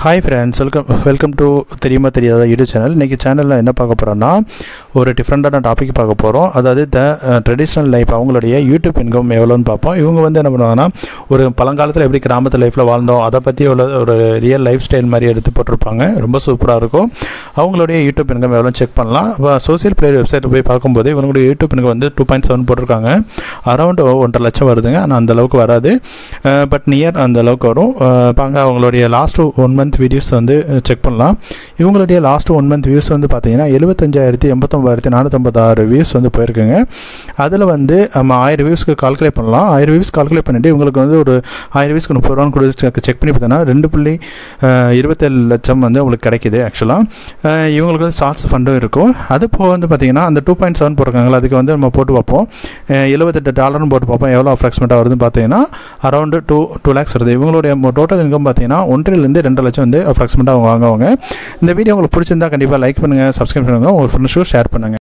hi friends welcome welcome to தெரியுமா தெரியாத YouTube channel இன்றைக்கி சேனலில் என்ன பார்க்க போகிறோன்னா ஒரு டிஃப்ரெண்ட்டான டாபிக் பார்க்க போகிறோம் அதாவது த ட்ரெடிஷ்னல் லைஃப் அவங்களுடைய யூடியூப் இன்கம் எவ்வளோன்னு பார்ப்போம் இவங்க வந்து என்ன பண்ணுவாங்கன்னா ஒரு பழங்காலத்தில் எப்படி கிராமத்து லைஃப்பில் வாழ்ந்தோம் அதை பற்றி உள்ள ஒரு ரியல் லைஃப் ஸ்டைல் மாதிரி எடுத்து போட்டிருப்பாங்க ரொம்ப சூப்பராக இருக்கும் அவங்களுடைய யூடியூப் இன்கம் எவ்வளோ செக் பண்ணலாம் இப்போ சோசியல் பிளேயர் வெப்சைட்டில் போய் பார்க்கும்போது இவங்களுடைய யூடியூப் இன்கம் வந்து டூ பாயிண்ட் செவன் போட்டிருக்காங்க அரௌண்ட் ஒன்றரை லட்சம் வருதுங்க ஆனால் அந்த அளவுக்கு வராது பட் நியர் அந்த அளவுக்கு வரும் அஹ் பாங்க அவங்களுடைய லாஸ்ட் ஒன் மந்த் வீடியோஸ் வந்து செக் பண்ணலாம் இவங்களுடைய லாஸ்ட் ஒன் மந்த் வியூஸ் வந்து பார்த்தீங்கன்னா எழுபத்தஞ்சாயிரத்தி எண்பத்தொம்பதாயிரத்தி நானூற்றம்பத்தாறு வியூஸ் வந்து போயிருக்குங்க அதில் வந்து நம்ம ஆயிரம் வியூஸ்க்கு கால்குலேட் பண்ணலாம் ஆயிரம் வியூஸ் கால்குலேட் பண்ணிவிட்டு இவங்களுக்கு வந்து ஒரு ஆயிரம் வியூஸ்க்கு முப்பது ரூபான்னு கொடுத்து செக் பண்ணி பார்த்தோன்னா ரெண்டு புள்ளி அஹ், இருபத்தேழு லட்சம் வந்து உங்களுக்கு கிடைக்குது ஆக்சுவலாக இவங்களுக்கு வந்து ஷார்ட்ஸ் ஃபண்டும் இருக்கும் அது போக வந்து பார்த்தீங்கன்னா அந்த டூ பாயிண்ட் செவன் போட்டிருக்காங்களா அதுக்கு வந்து நம்ம போட்டு பார்ப்போம் அஹ், எழுபத்தெட்டு டாலர்னு போட்டு பார்ப்போம் எவ்வளோ அப்ராக்சிமேட்டாக வருதுன்னு பார்த்தீங்கன்னா அரௌண்டு டூ டூ லேக்ஸ் வருது இவங்களுடைய டோட்டல் இன்கம் பார்த்தீங்கன்னா ஒன்றிலிருந்து ரெண்டு லட்சம் வந்து அப்ராக்சிமேட்டாக அவங்க வாங்குவாங்க இந்த வீடியோ உங்களுக்கு பிடிச்சிருந்தா கண்டிப்பாக லைக் பண்ணுங்கள் சப்ஸ்கிரைப் பண்ணுங்கள் உங்கள் ஃப்ரெண்ட்ஸுக்கும் ஷேர் பண்ணுங்கள்